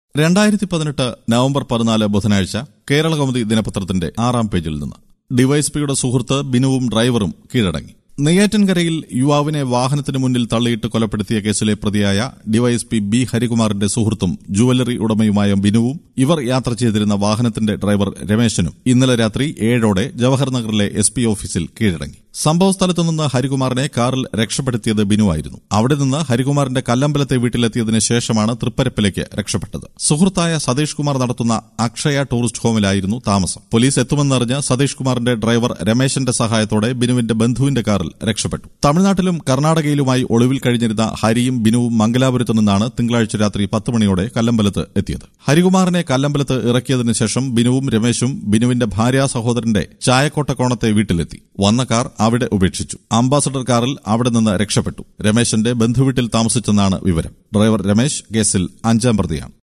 രണ്ടായിരത്തി പതിനെട്ട് നവംബർ പതിനാല് ബുധനാഴ്ച കേരള കൗമുദി ദിനപത്രത്തിന്റെ ആറാം പേജിൽ നിന്ന് ഡിവൈഎസ്പിയുടെ സുഹൃത്ത് ബിനുവും ഡ്രൈവറും കീഴടങ്ങി നെയ്യാറ്റിൻകരയിൽ യുവാവിനെ വാഹനത്തിന് മുന്നിൽ തള്ളിയിട്ട് കൊലപ്പെടുത്തിയ കേസിലെ പ്രതിയായ ഡിവൈഎസ്പി ബി ഹരികുമാറിന്റെ സുഹൃത്തും ജുവലറി ഉടമയുമായ ബിനുവും ഇവർ യാത്ര ചെയ്തിരുന്ന വാഹനത്തിന്റെ ഡ്രൈവർ രമേശനും ഇന്നലെ രാത്രി ഏഴോടെ ജവഹർ നഗറിലെ എസ് പി ഓഫീസിൽ കീഴടങ്ങി സംഭവസ്ഥലത്തു നിന്ന് ഹരികുമാറിനെ കാറിൽ രക്ഷപ്പെടുത്തിയത് ബിനുവായിരുന്നു അവിടെ നിന്ന് ഹരികുമാറിന്റെ കല്ലമ്പലത്തെ വീട്ടിലെത്തിയതിനു ശേഷമാണ് തൃപ്പരപ്പിലേക്ക് രക്ഷപ്പെട്ടത് സുഹൃത്തായ സതീഷ് കുമാർ നടത്തുന്ന അക്ഷയ ടൂറിസ്റ്റ് ഹോമിലായിരുന്നു താമസം പോലീസ് എത്തുമെന്നറിഞ്ഞ് സതീഷ് കുമാറിന്റെ ഡ്രൈവർ രമേശന്റെ സഹായത്തോടെ ബിനുവിന്റെ ബന്ധുവിന്റെ കാറിൽ രക്ഷപ്പെട്ടു തമിഴ്നാട്ടിലും കർണാടകയിലുമായി ഒളിവിൽ കഴിഞ്ഞിരുന്ന ഹരിയും ബിനുവും മംഗലാപുരത്തു നിന്നാണ് തിങ്കളാഴ്ച രാത്രി പത്ത് മണിയോടെ കല്ലമ്പലത്ത് എത്തിയത് ഹരികുമാറിനെ കല്ലമ്പലത്ത് ഇറക്കിയതിനു ശേഷം ബിനുവും രമേശും ബിനുവിന്റെ ഭാര്യാ സഹോദരന്റെ ചായക്കോട്ടക്കോണത്തെ വീട്ടിലെത്തി വന്ന കാർ അവിടെ ഉപേക്ഷിച്ചു അംബാസഡർ കാറിൽ അവിടെ നിന്ന് രക്ഷപ്പെട്ടു രമേശന്റെ ബന്ധുവീട്ടിൽ താമസിച്ചെന്നാണ് വിവരം ഡ്രൈവർ രമേശ് കേസിൽ അഞ്ചാം പ്രതിയാണ്